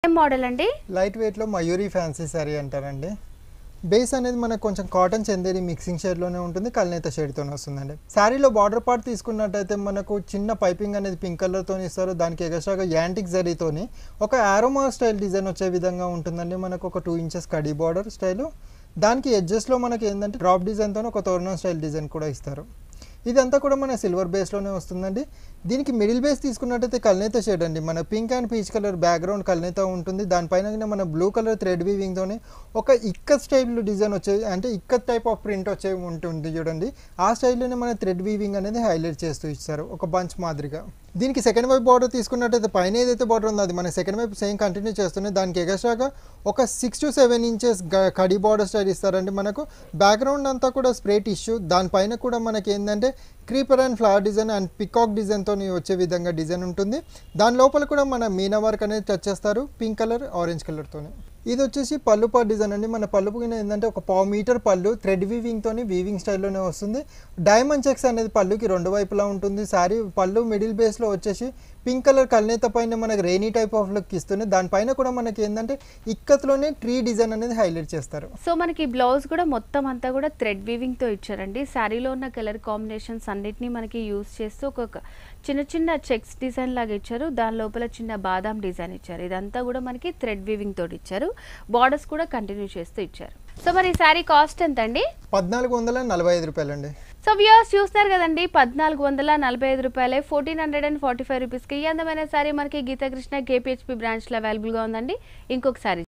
ఏం మోడల్ అండి లైట్ వెయిట్లో మయూరి ఫ్యాన్సీ శారీ అంటారండి బేస్ అనేది మనకు కొంచెం కాటన్ చందేరి మిక్సింగ్ షేడ్లోనే ఉంటుంది కల్నేత షేడ్తోనే వస్తుందండి శారీలో బార్డర్ పార్ట్ తీసుకున్నట్టయితే మనకు చిన్న పైపింగ్ అనేది పింక్ కలర్తో ఇస్తారు దానికి ఎగస్ట్రాగా యాంటిక్ జరీతోని ఒక ఆరోమా స్టైల్ డిజైన్ వచ్చే విధంగా ఉంటుందండి మనకు ఒక టూ ఇంచెస్ కడీ బార్డర్ స్టైలు దానికి ఎడ్జెస్లో మనకి ఏంటంటే డ్రాప్ డిజైన్తో ఒక తోరణం స్టైల్ డిజైన్ కూడా ఇస్తారు ఇదంతా కూడా మన సిల్వర్ బేస్లోనే వస్తుందండి దీనికి మిడిల్ బేస్ తీసుకున్నట్టయితే కల్నేత షేడ్ అండి మన pink and peach colour background కల్నేత ఉంటుంది దానిపైన మన బ్లూ కలర్ థ్రెడ్ వీవింగ్తోని ఒక ఇక్కత్ స్టైల్ డిజైన్ వచ్చేది అంటే ఇక్కత్ టైప్ ఆఫ్ ప్రింట్ వచ్చే ఉంటుంది చూడండి ఆ స్టైల్లోనే మన థ్రెడ్ వీవింగ్ అనేది హైలైట్ చేస్తూ ఇచ్చారు ఒక బంచ్ మాదిరిగా దీనికి సెకండ్ వైపు బార్డర్ తీసుకున్నట్టయితే పైన ఏదైతే బార్డర్ ఉందో అది మన సెకండ్ వైపు సేమ్ కంటిన్యూ చేస్తున్నాయి దానికి ఎగస్ట్రాగా ఒక సిక్స్ టు సెవెన్ ఇంచెస్ కడి బార్డర్ స్టైల్ ఇస్తారండి మనకు బ్యాక్గ్రౌండ్ అంతా కూడా స్ప్రే టిష్యూ దానిపైన కూడా మనకి ఏంటంటే creeper and flower design and peacock డిజైన్తో వచ్చే విధంగా డిజైన్ ఉంటుంది దాని లోపల కూడా మన మీనా వర్క్ అనేది టచ్ చేస్తారు పింక్ కలర్ ఆరెంజ్ కలర్తోని ఇది వచ్చేసి పళ్ళు పార్ డిజైన్ అండి మన పళ్ళు కింద ఏంటంటే ఒక పావు మీటర్ పళ్ళు థ్రెడ్ వీవింగ్తోని వీవింగ్ స్టైల్లోనే వస్తుంది డైమండ్ చెక్స్ అనేది పళ్ళుకి రెండు వైపులా ఉంటుంది శారీ పళ్ళు మిడిల్ బేస్లో వచ్చేసి పింక్ కలర్ కల్నేత పైన మనకి రెయినీ టైప్ ఆఫ్ లుక్ ఇస్తుంది దానిపైన కూడా మనకి ఏంటంటే ఇక్కత్లోనే ట్రీ డిజైన్ అనేది హైలైట్ చేస్తారు సో మనకి బ్లౌజ్ కూడా మొత్తం అంతా కూడా థ్రెడ్ వీవింగ్ తో ఇచ్చారండి శారీలో ఉన్న కలర్ కాంబినేషన్స్ అన్నిటినీ మనకి యూస్ చేస్తూ ఒక చిన్న చిన్న చెక్స్ డిజైన్ లాగా ఇచ్చారు దాని లోపల చిన్న బాదాం డిజైన్ ఇచ్చారు ఇదంతా కూడా మనకి థ్రెడ్ వీవింగ్ తోటి ఇచ్చారు బార్డర్స్ కూడా కంటిన్యూ చేస్తూ ఇచ్చారు సో మరి ఈ శారీ కాస్ట్ ఎంత అండి పద్నాలుగు వందల నలభై ఐదు రూపాయలండి సో వ్యూవర్స్ చూస్తున్నారు కదండి పద్నాలుగు వందల నలభై ఐదు రూపాయలే fourteen hundred and forty five రూపీస్కి ఈ అందమైన శారీ మనకి గీతాకృష్ణ కేపీహెచ్పి బ్రాంచ్లో అవైలబుల్గా ఉందండి ఇంకొక శారీ